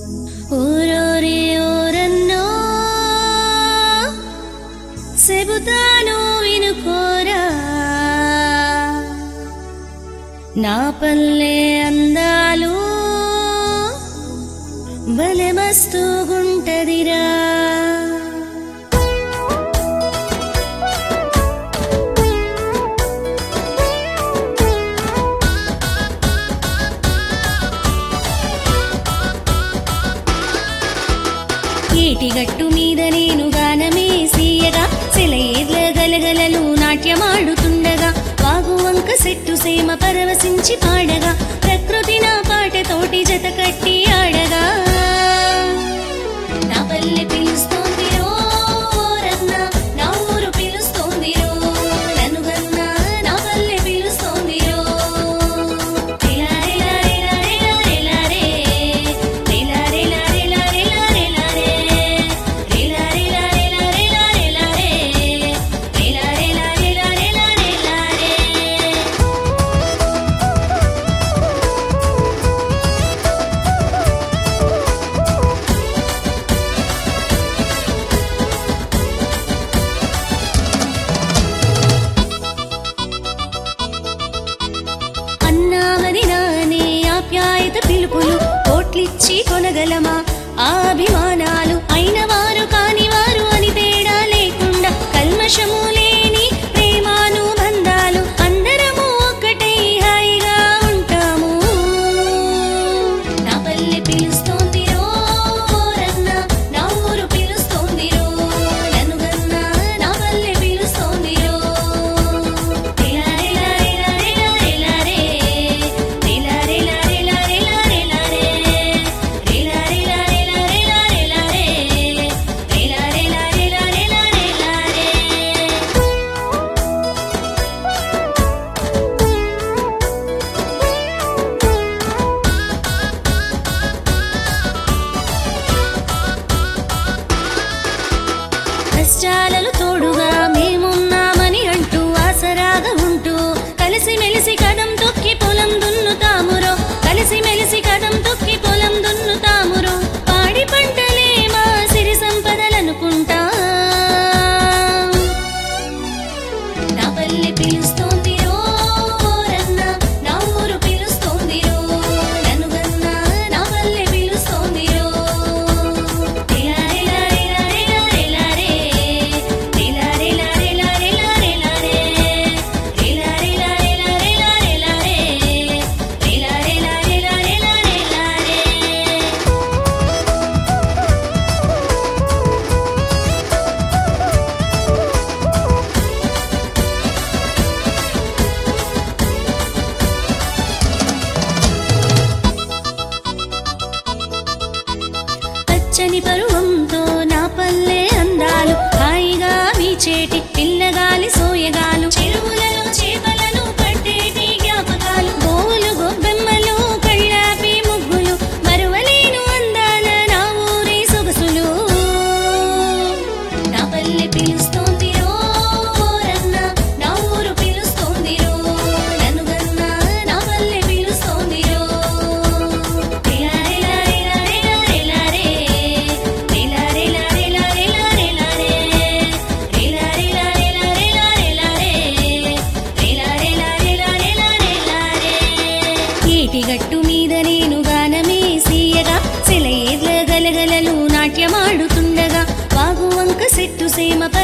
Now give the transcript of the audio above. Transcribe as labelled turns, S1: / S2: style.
S1: ఊరోరి ఊరన్నో చెబుతాను వినుకోరా నా పల్లె అందాలు భలే మస్తుగుంటదిరా ఏటిగట్టు మీద నేను గానమే సీయగా సెలయేర్ల గలగలలు నాట్యమాడుతుండగా వాగు వంక సెట్టు సేమ పరవశించి పాడగా ప్రకృతి నా పాటతోటి జత కట్టి ఆడగా నా పల్లె పిలుస్తోంది రో రత్న నా ఊరు పిలుస్తోంది రో నన్ను గన్న నా పల్లె పిలుస్తోంది రో రిలా రిలా రిలా రిలా రిలా రే రిలా రిలా రిలా రిలా రిలా రే రిలా రిలా రిలా రిలా రిలా రే రిలా రిలా రిలా రిలా రిలా రే అన్నామని నానే ఆప్యాయత పిలుపులు కోట్లిచ్చి కొనగలమా ఆ అభిమానాలు అయిన వారు కాని వారు అని తేడా లేకుండా కల్మషము లేని ప్రేమాను బంధాలు అందరము ఒక్కటై హాయిగా ఉంటాము నా పల్లె పిలుస్తోంది రో రన్న నా ఊరు పిలుస్తోంది రో నన్ను గన్న నా పల్లె పిలుస్తోంది రో రిలా రిలా రిలా రిలా రిలా రే రిలా రిలా రిలా రిలా రిలా రే రిలా రిలా రిలా రిలా రిలా రే రిలా రిలా రిలా రిలా రిలా రే కష్టాలలో తోడుగా మేమున్నామని అంటూ ఆసరాగా ఉంటూ కలిసి మెలిసి కదం తొక్కి పొలం దున్నుతామురో కలిసి మెలిసి కదం తొక్కి పొలం దున్నుతామురో పాడి పంటలే మా సిరి సంపదలనుకుంటా నా పల్లె పిలుస్తోంది రో రన్న నా ఊరు పిలుస్తోంది రో నన్ను గన్న నా పల్లె పిలుస్తోంది రో రిలా రిలా రిలా రిలా రిలా రే రిలా రిలా రిలా రిలా రిలా రే రిలా రిలా రిలా రిలా రిలా రే రిలా రిలా రిలా రిలా రిలా రే పచ్చని పరువంతో నా పల్లె అందాలు హాయిగా వీచేటి పిల్లగాలి సోయగాలు చెరువులలో చేపలను పట్టేటి జ్ఞాపకాలు గోవులు గొబ్బెమ్మలు కళ్ళాపి ముగ్గులు మరువలేను అందాల నా ఊరి సొగసులు నా పల్లె పిలుస్తోంది రో రన్న నా ఊరు పిలుస్తోంది రో నన్ను గన్న నా పల్లె పిలుస్తోంది రో రిలా రిలా రిలా రిలా రిలా రే రిలా రిలా రిలా రిలా రిలా రే రిలా రిలా రిలా రిలా రిలా రే రిలా రిలా రిలా రిలా రిలా రే ఏటిగట్టు మీద నేను గానమే సీయగా సెలయేర్ల గలగలలు నాట్యమాడుతుండగా వాగు వంక సెట్టు సేమ